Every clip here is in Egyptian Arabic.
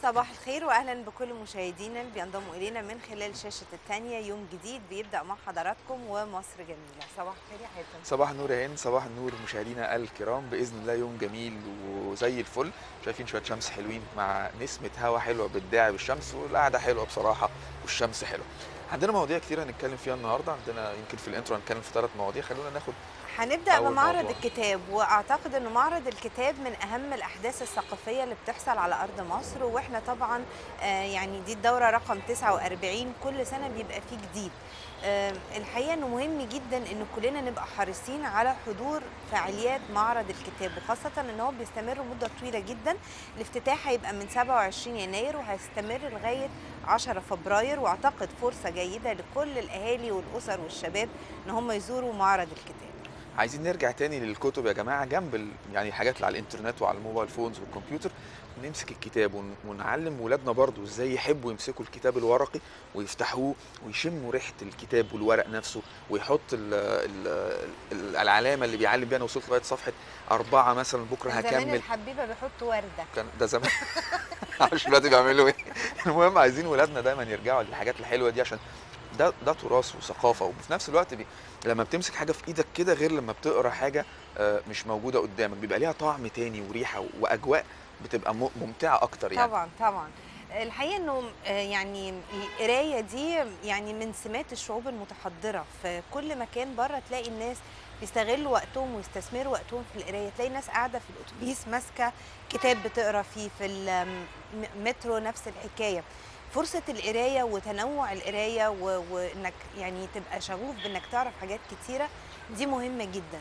صباح الخير واهلا بكل مشاهدينا اللي بينضموا الينا من خلال شاشه الثانيه يوم جديد بيبدا مع حضراتكم ومصر جميله صباح الخير يا حاتم صباح النور يا هند صباح النور مشاهدينا الكرام باذن الله يوم جميل وزي الفل شايفين شويه شمس حلوين مع نسمه هوا حلوه بتداعب الشمس والقعده حلوه بصراحه والشمس حلوه عندنا مواضيع كتير هنتكلم فيها النهارده عندنا يمكن في الانترو هنتكلم في ثلاث مواضيع خلونا ناخد هنبدا أول بمعرض موضوع. الكتاب واعتقد انه معرض الكتاب من اهم الاحداث الثقافيه اللي بتحصل على ارض مصر واحنا طبعا آه، يعني دي الدوره رقم 49 كل سنه بيبقى فيه جديد آه، الحقيقه انه مهم جدا ان كلنا نبقى حريصين على حضور فعاليات معرض الكتاب وخاصه ان هو بيستمر مده طويله جدا الافتتاح هيبقى من 27 يناير وهيستمر لغايه 10 فبراير واعتقد فرصه جيده لكل الاهالي والاسر والشباب ان هم يزوروا معرض الكتاب عايزين نرجع تاني للكتب يا جماعه جنب ال... يعني الحاجات اللي على الانترنت وعلى الموبايل فونز والكمبيوتر نمسك الكتاب ون... ونعلم ولادنا برضو ازاي يحبوا يمسكوا الكتاب الورقي ويفتحوه ويشموا ريحه الكتاب والورق نفسه ويحط ال... ال... ال... العلامه اللي بيعلم بيها انا وصلت لغايه صفحه اربعه مثلا بكره زمان هكمل الحبيبه بيحطوا ورده كان ده زمان معرفش دلوقتي بيعملوا ايه المهم عايزين ولادنا دايما يرجعوا للحاجات الحلوه دي عشان ده ده تراث وثقافه وفي نفس الوقت بي لما بتمسك حاجه في ايدك كده غير لما بتقرا حاجه آه، مش موجوده قدامك بيبقى ليها طعم تاني وريحه واجواء بتبقى م- ممتعه اكتر يعني طبعا طبعا الحقيقه انه آه، يعني القرايه دي يعني من سمات الشعوب المتحضره في كل مكان بره تلاقي الناس بيستغلوا وقتهم ويستثمروا وقتهم في القرايه تلاقي ناس قاعده في الاتوبيس ماسكه كتاب بتقرا فيه في المترو نفس الحكايه فرصة القراية وتنوع القراية و- وإنك يعني تبقى شغوف بإنك تعرف حاجات كتيرة دي مهمة جدا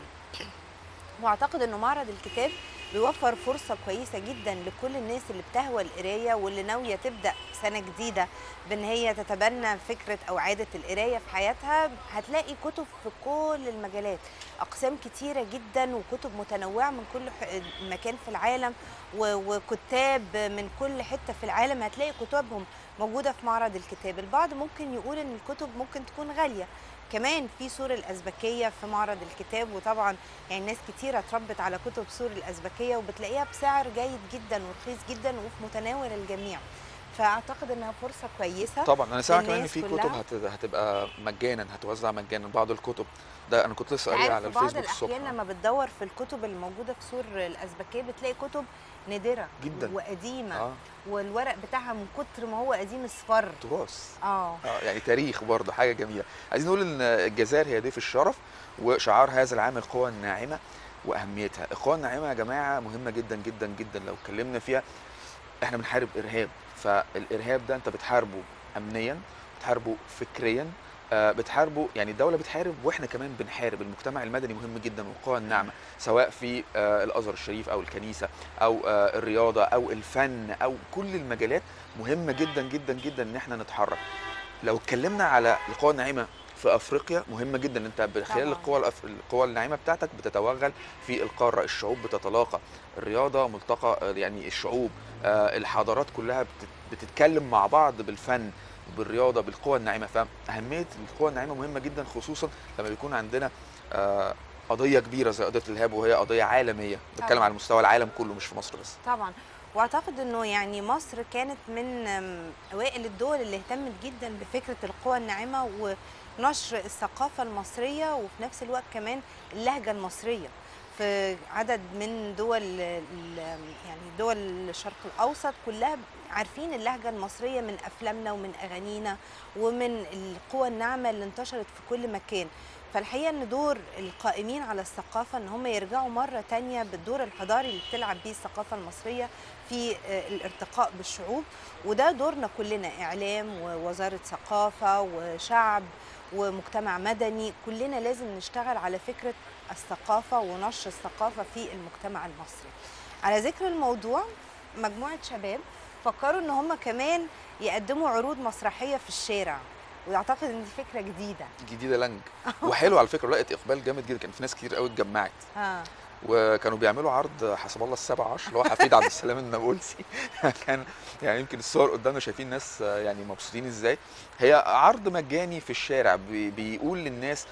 واعتقد انه معرض الكتاب بيوفر فرصه كويسه جدا لكل الناس اللي بتهوى القرايه واللي ناويه تبدا سنه جديده بان هي تتبنى فكره او عاده القرايه في حياتها هتلاقي كتب في كل المجالات اقسام كتيره جدا وكتب متنوعه من كل ح- مكان في العالم و- وكتاب من كل حته في العالم هتلاقي كتبهم موجوده في معرض الكتاب البعض ممكن يقول ان الكتب ممكن تكون غاليه كمان في سور الأزبكية في معرض الكتاب وطبعا يعني ناس كتيرة اتربت على كتب سور الأزبكية وبتلاقيها بسعر جيد جدا ورخيص جدا وفي متناول الجميع فأعتقد إنها فرصة كويسة طبعا انا سامع كمان ان للناس في كلها. كتب هت- هتبقى مجانا هتوزع مجانا بعض الكتب ده انا كنت لسه قاريها عارف على في بعض الفيسبوك الصبح الأحيان لما بتدور في الكتب اللي موجودة في سور الأزبكية بتلاقي كتب نادرة جدا. وقديمة اه والورق بتاعها من كتر ما هو قديم اصفر تراث اه اه يعني تاريخ برضه حاجه جميله عايزين نقول ان الجزائر هي ضيف الشرف وشعار هذا العام القوى الناعمه واهميتها القوى الناعمه يا جماعه مهمه جدا جدا جدا لو اتكلمنا فيها احنا بنحارب ارهاب فالارهاب ده انت بتحاربه امنيا بتحاربه فكريا آه، بتحاربه يعني الدوله بتحارب واحنا كمان بنحارب المجتمع المدني مهم جدا والقوى الناعمه سواء في آه، الازهر الشريف او الكنيسه او آه، الرياضه او الفن او كل المجالات مهمه جدا جدا جدا ان احنا نتحرك لو اتكلمنا على القوى الناعمه في افريقيا مهمه جدا انت من خلال طبعاً. القوى الأف... القوى الناعمه بتاعتك بتتوغل في القاره الشعوب بتتلاقى الرياضه ملتقى آه، يعني الشعوب آه، الحضارات كلها بتت... بتتكلم مع بعض بالفن بالرياضه بالقوى الناعمه فاهميه القوى الناعمه مهمه جدا خصوصا لما بيكون عندنا آه، قضيه كبيره زي قضيه الارهاب وهي قضيه عالميه بتكلم طبعاً. على مستوى العالم كله مش في مصر بس طبعا واعتقد انه يعني مصر كانت من أم، اوائل الدول اللي اهتمت جدا بفكره القوى الناعمه ونشر الثقافه المصريه وفي نفس الوقت كمان اللهجه المصريه في عدد من دول ال- يعني دول الشرق الاوسط كلها عارفين اللهجه المصريه من افلامنا ومن اغانينا ومن القوى الناعمه اللي انتشرت في كل مكان فالحقيقه ان دور القائمين على الثقافه ان هم يرجعوا مره تانية بالدور الحضاري اللي بتلعب بيه الثقافه المصريه في آه، الارتقاء بالشعوب وده دورنا كلنا اعلام ووزاره ثقافه وشعب ومجتمع مدني كلنا لازم نشتغل على فكره الثقافه ونشر الثقافه في المجتمع المصري على ذكر الموضوع مجموعه شباب فكروا ان هم كمان يقدموا عروض مسرحيه في الشارع واعتقد ان دي فكره جديده جديده لانج وحلو على فكره لقيت اقبال جامد جدا كان في ناس كتير قوي اتجمعت ها وكانوا بيعملوا عرض حسب الله السبع عشر اللي هو حفيد عبد السلام النابلسي كان يعني يمكن الصور قدامنا شايفين ناس يعني مبسوطين ازاي هي عرض مجاني في الشارع بي- بيقول للناس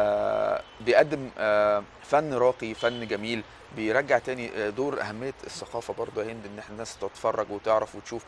آه، بيقدم آه، فن راقي فن جميل بيرجع تاني آه، دور اهميه الثقافه برضه يا هند ان احنا الناس تتفرج وتعرف وتشوف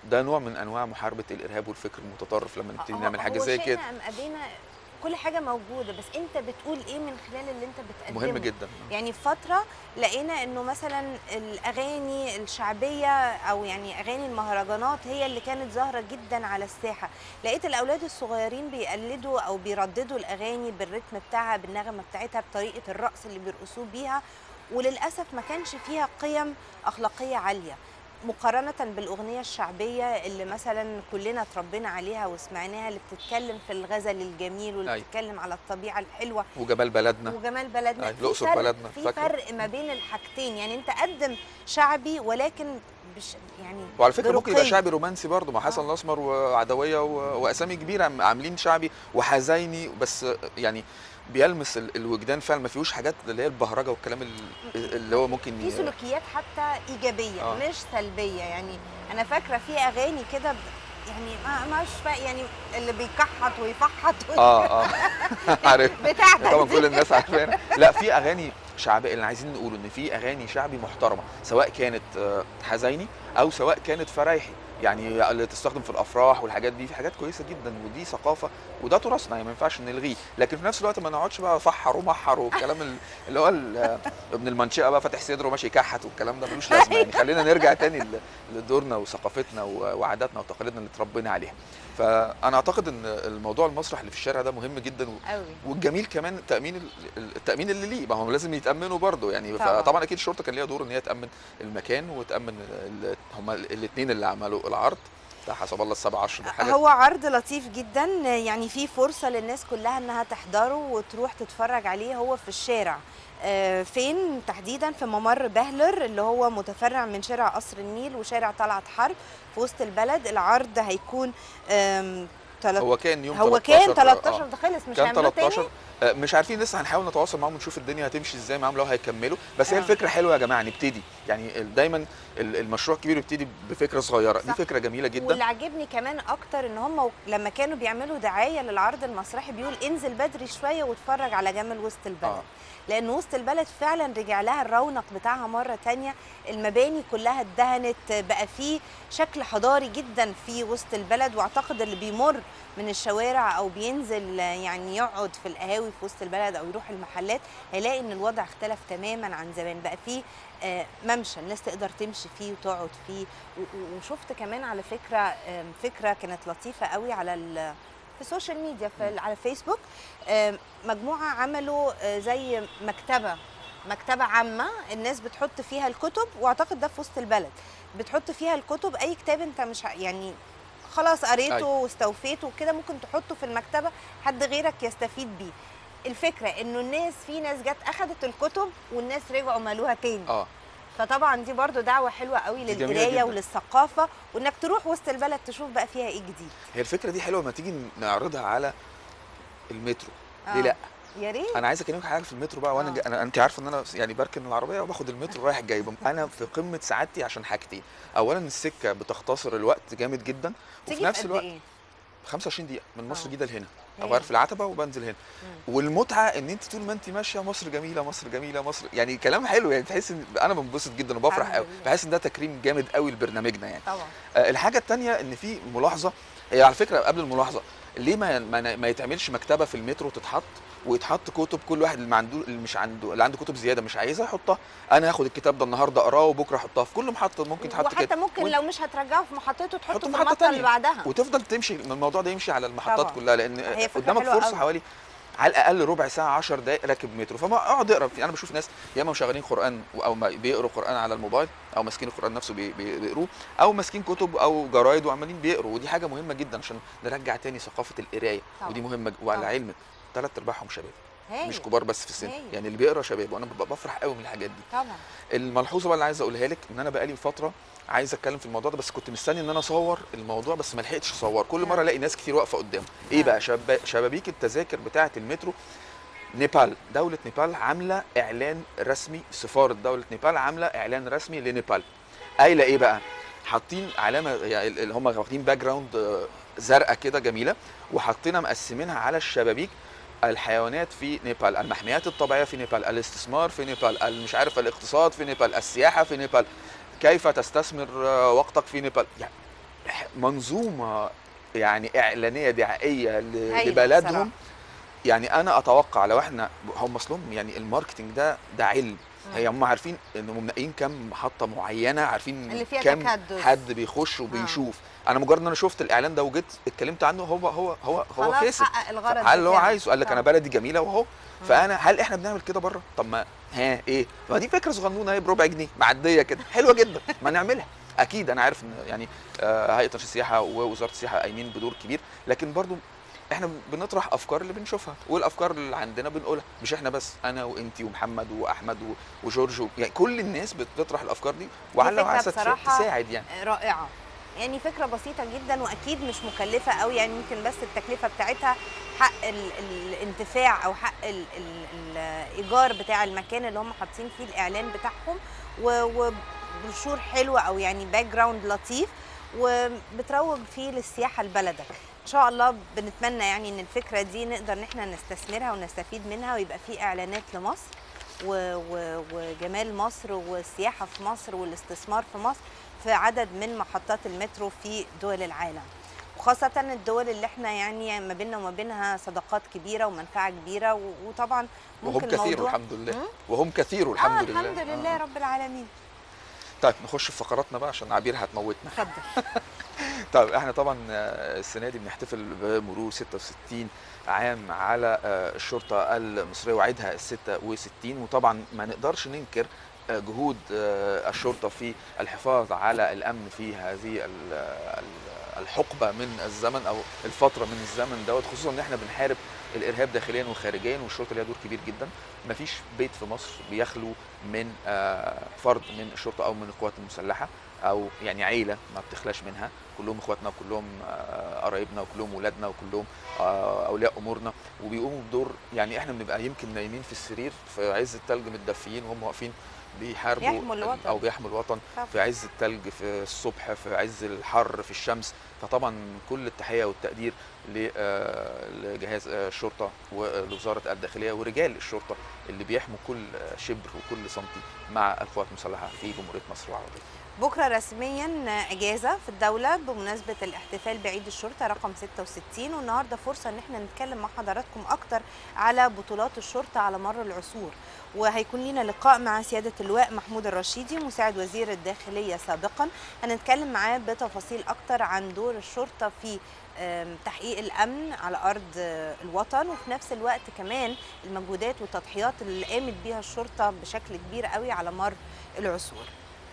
ده نوع من انواع محاربه الارهاب والفكر المتطرف لما نبتدي هو- نعمل حاجه هو زي شئنا كده ام ابينا كل حاجه موجوده بس انت بتقول ايه من خلال اللي انت بتقدمه مهم جدا يعني في فتره لقينا انه مثلا الاغاني الشعبيه او يعني اغاني المهرجانات هي اللي كانت ظاهره جدا على الساحه لقيت الاولاد الصغيرين بيقلدوا او بيرددوا الاغاني بالريتم بتاعها بالنغمه بتاعتها بطريقه الرقص اللي بيرقصوا بيها وللاسف ما كانش فيها قيم اخلاقيه عاليه مقارنة بالأغنية الشعبية اللي مثلا كلنا اتربينا عليها وسمعناها اللي بتتكلم في الغزل الجميل واللي أيوة. بتتكلم على الطبيعة الحلوة وجمال بلدنا وجمال بلدنا أيوة، في الأقصر فرق- بلدنا، في فاكرة؟ فرق ما بين الحاجتين يعني انت قدم شعبي ولكن بش يعني وعلى فكره ممكن يبقى برقي. شعبي رومانسي برضه مع حسن آه. الاسمر وعدويه و... واسامي كبيره عم- عاملين شعبي وحزيني بس يعني بيلمس ال- الوجدان فعلا ما فيهوش حاجات اللي هي البهرجه والكلام ال- اللي هو ممكن في ي- سلوكيات حتى ايجابيه آه. مش سلبيه يعني انا فاكره في اغاني كده ب- يعني ما مش بقى يعني اللي بيكحط ويفحط اه اه عارف بتاعتك طبعا دي. كل الناس عارفاها لا في اغاني شعبيه اللي عايزين نقوله ان في اغاني شعبي محترمه سواء كانت آه، حزيني او سواء كانت فرايحي يعني اللي تستخدم في الافراح والحاجات دي في حاجات كويسه جدا ودي ثقافه وده تراثنا يعني ما ينفعش نلغيه لكن في نفس الوقت ما نقعدش بقى فحر ومحر والكلام ال- اللي هو ال- آه، ابن المنشئه بقى فاتح صدره وماشي يكحت والكلام ده ملوش لازمه يعني خلينا نرجع تاني ل- لدورنا وثقافتنا و- وعاداتنا وتقاليدنا اللي اتربينا عليها فانا اعتقد ان الموضوع المسرح اللي في الشارع ده مهم جدا و- قوي والجميل كمان التامين ال- التامين اللي ليه ما هم لازم يتامنوا برضه يعني طبعاً. فطبعا اكيد الشرطه كان ليها دور ان هي تامن المكان وتامن ال- هما الاثنين اللي عملوا العرض بتاع حسب الله السبع عشر دي حاجه هو عرض لطيف جدا يعني في فرصه للناس كلها انها تحضره وتروح تتفرج عليه هو في الشارع آه، فين تحديدا في ممر بهلر اللي هو متفرع من شارع قصر النيل وشارع طلعت حرب في وسط البلد العرض هيكون آم، تلات- هو كان يوم هو 13 كان 13 ده خلص مش كان هيعملوه 13 تاني آه، مش عارفين لسه هنحاول نتواصل معاهم ونشوف الدنيا هتمشي ازاي معاهم لو هيكملوا بس هي آه. الفكره حلوه يا جماعه نبتدي يعني ال- دايما ال- المشروع الكبير يبتدي بفكره صغيره دي صح. فكره جميله جدا واللي عجبني كمان اكتر ان هم لما كانوا بيعملوا دعايه للعرض المسرحي بيقول انزل بدري شويه واتفرج على جمال وسط البلد آه. لان وسط البلد فعلا رجع لها الرونق بتاعها مره تانية المباني كلها اتدهنت بقى فيه شكل حضاري جدا في وسط البلد واعتقد اللي بيمر من الشوارع او بينزل يعني يقعد في القهاوي في وسط البلد او يروح المحلات هيلاقي ان الوضع اختلف تماما عن زمان بقى فيه آه، ممشى الناس تقدر تمشي فيه وتقعد فيه و- و- وشفت كمان على فكره آم، فكره كانت لطيفه قوي على ال- في السوشيال ميديا في ال- على فيسبوك آم، مجموعه عملوا آه، زي مكتبه مكتبه عامه الناس بتحط فيها الكتب واعتقد ده في وسط البلد بتحط فيها الكتب اي كتاب انت مش ع- يعني خلاص قريته أيوة. واستوفيته وكده ممكن تحطه في المكتبه حد غيرك يستفيد بيه الفكره انه الناس في ناس جت اخذت الكتب والناس رجعوا مالوها تاني اه فطبعا دي برضو دعوه حلوه قوي دي جميلة للقرايه جداً. وللثقافه وانك تروح وسط البلد تشوف بقى فيها ايه جديد هي الفكره دي حلوه لما تيجي نعرضها على المترو آه. ليه لا يا ريت انا عايز اكلمك حاجه في المترو بقى وانا آه. جا... انا انت عارفه ان انا يعني بركن العربيه وباخد المترو رايح جاي انا في قمه سعادتي عشان حاجتين اولا السكه بتختصر الوقت جامد جدا تيجي وفي نفس في قد الوقت ايه 25 دقيقه من مصر آه. الجديده لهنا هايل. اغير في العتبه وبنزل هنا مم. والمتعه ان انت طول ما انت ماشيه مصر جميله مصر جميله مصر يعني كلام حلو يعني تحس ان انا بنبسط جدا وبفرح الحمد قوي لله. بحس ان ده تكريم جامد قوي لبرنامجنا يعني طبعا آه، الحاجه الثانيه ان في ملاحظه هي على فكره قبل الملاحظه ليه ما ما, ما يتعملش مكتبه في المترو تتحط ويتحط كتب كل واحد اللي ما عنده اللي مش عنده اللي عنده كتب زياده مش عايزها يحطها انا هاخد الكتاب ده النهارده اقراه وبكره احطها في كل محطه ممكن تحط وحتى كده ممكن وانت- لو مش هترجعه في محطته تحطه حطه في في محطة المحطه اللي تانية. بعدها وتفضل تمشي الموضوع ده يمشي على المحطات طبعاً. كلها لان هي فكرة قدامك حلوة فرصه قوي. حوالي على الاقل ربع ساعه 10 دقائق راكب مترو فما اقعد اقرا في انا بشوف ناس يا اما مشغلين قران او ما بيقروا قران على الموبايل او ماسكين القران نفسه بي- بي- بيقروه او ماسكين كتب او جرايد وعمالين بيقروا ودي حاجه مهمه جدا عشان نرجع تاني ثقافه القرايه طبعاً. ودي مهمه ج- وعلى طبعاً. علم ثلاث ارباعهم شباب هايل. مش كبار بس في السن هايل. يعني اللي بيقرا شباب وانا ببقى بفرح قوي من الحاجات دي طبعا الملحوظه بقى اللي عايز اقولها لك ان انا بقالي فتره عايز اتكلم في الموضوع ده بس كنت مستني ان انا اصور الموضوع بس ما لحقتش اصور كل مره آه. الاقي ناس كتير واقفه قدامه ايه آه. بقى شبا- شبابيك التذاكر بتاعه المترو نيبال دولة نيبال عاملة إعلان رسمي سفارة دولة نيبال عاملة إعلان رسمي لنيبال قايلة إيه بقى؟ حاطين علامة يعني اللي هم واخدين باك جراوند زرقاء كده جميلة وحاطينها مقسمينها على الشبابيك الحيوانات في نيبال المحميات الطبيعية في نيبال الاستثمار في نيبال مش عارف الاقتصاد في نيبال السياحة في نيبال كيف تستثمر آه، وقتك في نيبال يعني منظومه يعني اعلانيه دعائيه ل- هايلة لبلدهم بصراحة. يعني انا اتوقع لو احنا هم اصلهم يعني الماركتنج ده ده علم هي هم عارفين انهم منقين كام محطه معينه عارفين اللي فيها كام تكدس. حد بيخش وبيشوف انا مجرد ان انا شفت الاعلان ده وجيت اتكلمت عنه هو هو هو هو خلاص كسب حقق الغرض عمل اللي هو بتاعه. عايزه قال لك انا طبعا. بلدي جميله وهو فانا هل احنا بنعمل كده بره طب ما ها ايه ما دي فكره صغنونه اهي بربع جنيه معديه كده حلوه جدا ما نعملها اكيد انا عارف ان يعني آه، هيئه السياحه ووزاره السياحه قايمين بدور كبير لكن برضو احنا بنطرح افكار اللي بنشوفها والافكار اللي عندنا بنقولها مش احنا بس انا وانتي ومحمد واحمد و- وجورج و... يعني كل الناس بتطرح الافكار دي وعلى فكرة وعسى تس- بصراحة تساعد يعني رائعه يعني فكره بسيطه جدا واكيد مش مكلفه قوي يعني يمكن بس التكلفه بتاعتها حق ال الانتفاع او حق ال ال الايجار بتاع المكان اللي هم حاطين فيه الاعلان بتاعهم و- وبروشور حلوه او يعني باك جراوند لطيف وبتروج فيه للسياحه لبلدك ان شاء الله بنتمنى يعني ان الفكره دي نقدر ان احنا نستثمرها ونستفيد منها ويبقى في اعلانات لمصر و- و- وجمال مصر والسياحه في مصر والاستثمار في مصر في عدد من محطات المترو في دول العالم وخاصة الدول اللي احنا يعني ما بيننا وما بينها صداقات كبيرة ومنفعة كبيرة و- وطبعا وهم ممكن كثير موضوع والحمد لله مم؟ وهم كثير والحمد آه لله الحمد لله رب العالمين طيب نخش في فقراتنا بقى عشان عبير هتموتنا اتفضل طيب احنا طبعا آه، السنه دي بنحتفل بمرور 66 عام على آه، الشرطه المصريه وعيدها ال 66 وطبعا ما نقدرش ننكر آه، جهود آه، الشرطه في الحفاظ على الامن في هذه ال- ال- الحقبه من الزمن او الفتره من الزمن دوت خصوصا ان احنا بنحارب الارهاب داخليا وخارجيا والشرطه ليها دور كبير جدا مفيش بيت في مصر بيخلو من آه، فرد من الشرطه او من القوات المسلحه او يعني عيله ما بتخلاش منها كلهم اخواتنا وكلهم آه، قرايبنا وكلهم ولادنا وكلهم آه، اولياء امورنا وبيقوموا بدور يعني احنا بنبقى يمكن نايمين في السرير في عز التلج متدفيين وهم واقفين بيحاربوا يحموا الوطن. او بيحموا الوطن طبعاً. في عز التلج في الصبح في عز الحر في الشمس فطبعا كل التحيه والتقدير ل- آه، لجهاز آه، الشرطه ولوزاره الداخليه ورجال الشرطه اللي بيحموا كل آه، شبر وكل سنتي مع القوات المسلحه في جمهوريه مصر العربيه بكره رسميا اجازه في الدوله بمناسبه الاحتفال بعيد الشرطه رقم 66 والنهارده فرصه ان احنا نتكلم مع حضراتكم اكتر على بطولات الشرطه على مر العصور وهيكون لنا لقاء مع سياده اللواء محمود الرشيدي مساعد وزير الداخليه سابقا هنتكلم معاه بتفاصيل اكتر عن دور الشرطه في آم، تحقيق الامن على ارض آه، الوطن وفي نفس الوقت كمان المجهودات والتضحيات اللي قامت بيها الشرطه بشكل كبير قوي على مر العصور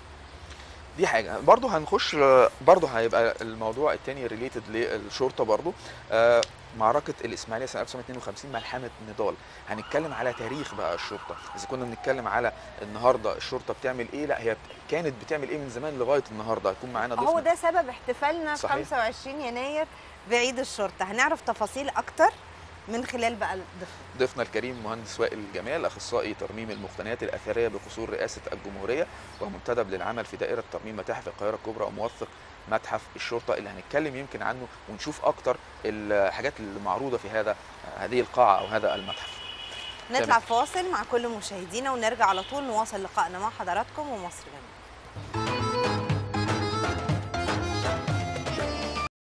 دي حاجه برضه هنخش برضه هيبقى الموضوع التاني ريليتد للشرطه برضه آه، معركه الاسماعيليه سنه 1952 ملحمه نضال هنتكلم على تاريخ بقى الشرطه اذا كنا بنتكلم على النهارده الشرطه بتعمل ايه لا هي كانت بتعمل ايه من زمان لغايه النهارده هيكون معانا ضيفنا هو ده سبب احتفالنا في صحيح. 25 يناير بعيد الشرطه هنعرف تفاصيل اكتر من خلال بقى الضيف ضيفنا الكريم مهندس وائل جمال اخصائي ترميم المقتنيات الاثريه بقصور رئاسه الجمهوريه ومنتدب للعمل في دائره ترميم متاحف القاهره الكبرى وموثق متحف الشرطه اللي هنتكلم يمكن عنه ونشوف اكتر الحاجات اللي معروضه في هذا هذه القاعه او هذا المتحف نطلع فاصل مع كل مشاهدينا ونرجع على طول نواصل لقائنا مع حضراتكم ومصر جميله